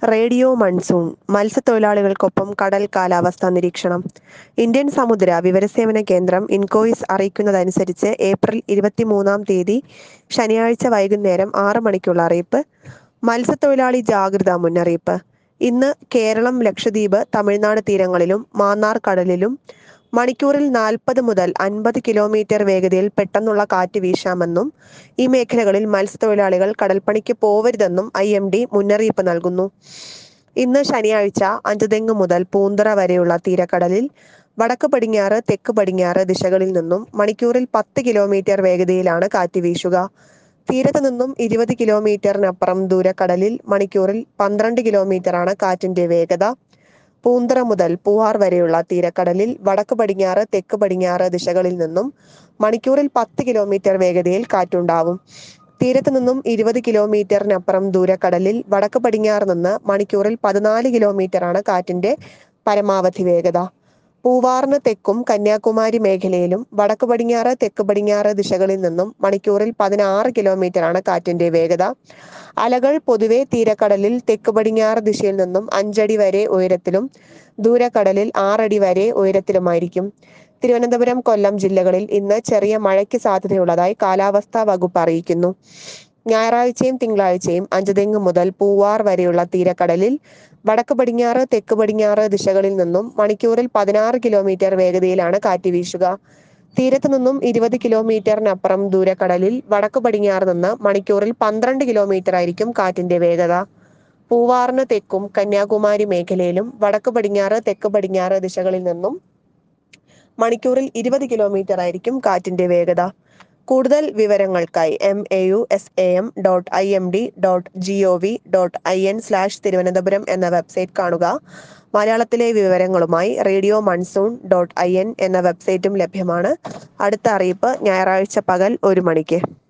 radio monsoon മത്സ്യത്തൊഴിലാളികൾക്കൊപ്പം കടൽ കാലാവസ്ഥാ നിരീക്ഷണം ഇന്ത്യൻ സമുദ്ര വിവരസേവന കേന്ദ്രം ഇൻകോയിസ് അറിയിക്കുന്നതനുസരിച്ച് ഏപ്രിൽ ഇരുപത്തിമൂന്നാം തീയതി ശനിയാഴ്ച വൈകുന്നേരം ആറ് മണിക്കുള്ള അറിയിപ്പ് മത്സ്യത്തൊഴിലാളി ജാഗ്രതാ മുന്നറിയിപ്പ് ഇന്ന് കേരളം ലക്ഷദ്വീപ് തമിഴ്നാട് തീരങ്ങളിലും മാന്നാർ കടലിലും മണിക്കൂറിൽ നാൽപ്പത് മുതൽ അൻപത് കിലോമീറ്റർ വേഗതയിൽ പെട്ടെന്നുള്ള കാറ്റ് വീശാമെന്നും ഈ മേഖലകളിൽ മത്സ്യത്തൊഴിലാളികൾ കടൽപ്പണിക്ക് പോവരുതെന്നും ഐ എം ഡി മുന്നറിയിപ്പ് നൽകുന്നു ഇന്ന് ശനിയാഴ്ച അഞ്ചുതെങ്ങ് മുതൽ പൂന്തറ വരെയുള്ള തീരക്കടലിൽ വടക്ക് പടിഞ്ഞാറ് തെക്ക് പടിഞ്ഞാറ് ദിശകളിൽ നിന്നും മണിക്കൂറിൽ പത്ത് കിലോമീറ്റർ വേഗതയിലാണ് കാറ്റ് വീശുക തീരത്ത് നിന്നും ഇരുപത് കിലോമീറ്ററിനപ്പുറം ദൂരക്കടലിൽ മണിക്കൂറിൽ പന്ത്രണ്ട് കിലോമീറ്ററാണ് കാറ്റിന്റെ വേഗത പൂന്തറ മുതൽ പൂവാർ വരെയുള്ള തീരക്കടലിൽ വടക്ക് പടിഞ്ഞാറ് തെക്ക് പടിഞ്ഞാറ് ദിശകളിൽ നിന്നും മണിക്കൂറിൽ പത്ത് കിലോമീറ്റർ വേഗതയിൽ കാറ്റുണ്ടാവും തീരത്ത് നിന്നും ഇരുപത് കിലോമീറ്ററിനപ്പുറം ദൂരക്കടലിൽ വടക്ക് പടിഞ്ഞാറ് നിന്ന് മണിക്കൂറിൽ പതിനാല് കിലോമീറ്ററാണ് കാറ്റിന്റെ പരമാവധി വേഗത പൂവാറിന് തെക്കും കന്യാകുമാരി മേഖലയിലും വടക്ക് പടിഞ്ഞാറ് തെക്ക് പടിഞ്ഞാറ് ദിശകളിൽ നിന്നും മണിക്കൂറിൽ പതിനാറ് കിലോമീറ്ററാണ് കാറ്റിന്റെ വേഗത അലകൾ പൊതുവെ തീരക്കടലിൽ തെക്ക് പടിഞ്ഞാറ് ദിശയിൽ നിന്നും അഞ്ചടി വരെ ഉയരത്തിലും ദൂരക്കടലിൽ ആറടി വരെ ഉയരത്തിലുമായിരിക്കും തിരുവനന്തപുരം കൊല്ലം ജില്ലകളിൽ ഇന്ന് ചെറിയ മഴയ്ക്ക് സാധ്യതയുള്ളതായി കാലാവസ്ഥാ വകുപ്പ് അറിയിക്കുന്നു ഞായറാഴ്ചയും തിങ്കളാഴ്ചയും അഞ്ചുതെങ്ങ് മുതൽ പൂവാർ വരെയുള്ള തീരക്കടലിൽ വടക്ക് പടിഞ്ഞാറ് തെക്ക് പടിഞ്ഞാറ് ദിശകളിൽ നിന്നും മണിക്കൂറിൽ പതിനാറ് കിലോമീറ്റർ വേഗതയിലാണ് കാറ്റ് വീശുക തീരത്ത് നിന്നും ഇരുപത് കിലോമീറ്ററിനപ്പുറം ദൂരക്കടലിൽ വടക്ക് പടിഞ്ഞാറ് നിന്ന് മണിക്കൂറിൽ പന്ത്രണ്ട് കിലോമീറ്റർ ആയിരിക്കും കാറ്റിന്റെ വേഗത പൂവാറിന് തെക്കും കന്യാകുമാരി മേഖലയിലും വടക്ക് പടിഞ്ഞാറ് തെക്ക് പടിഞ്ഞാറ് ദിശകളിൽ നിന്നും മണിക്കൂറിൽ ഇരുപത് കിലോമീറ്റർ ആയിരിക്കും കാറ്റിന്റെ വേഗത കൂടുതൽ വിവരങ്ങൾക്കായി M A U S A M dot I M D dot G O V dot I N slash Thiruvananthapuram എന്ന വെബ്സൈറ്റ് കാണുക മലയാളത്തിലെ വിവരങ്ങളുമായി radio monsoon dot I N എന്ന വെബ്സൈറ്റും ലഭ്യമാണ് അടുത്ത അറിയിപ്പ് ഞായറാഴ്ച പകൽ ഒരു മണിക്ക്